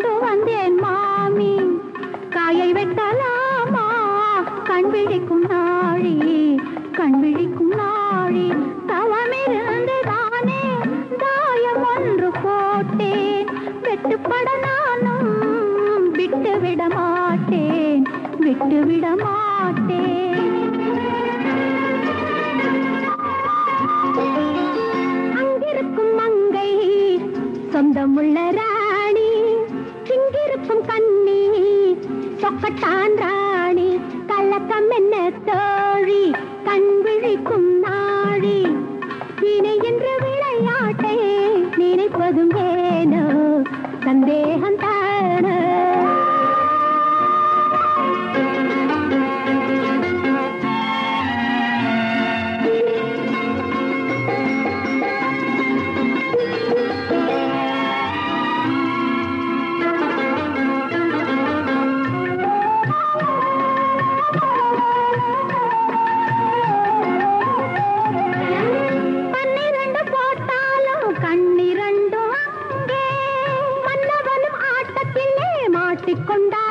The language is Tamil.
கொண்டு வந்தேன் மாமி காயை வெட்டலாமா கண் விழிக்கும் நாழி கண் விழிக்கும் நாழி தவமிருந்து தானே தாயம் ஒன்று போட்டேன் வெட்டுப்பட நானும் விட்டு விட மாட்டேன் விட்டு விட மாட்டேன் அங்கிருக்கும் மங்கை சொந்தமுள்ள ராணி இங்கிருக்கும் கண்ணி சொக்கட்டான் ராணி கலக்கம் என்ன தோழி கண் விழிக்கும் நாழி இணை என்று விளையாட்டை நினைப்பதும் ஏனோ சந்தேகம் தானோ பன்னிரண்டு போட்டாலும் கண்ணிரண்டும் அங்கே மன்னவனும் ஆட்டத்திலே மாட்டிக்கொண்டார்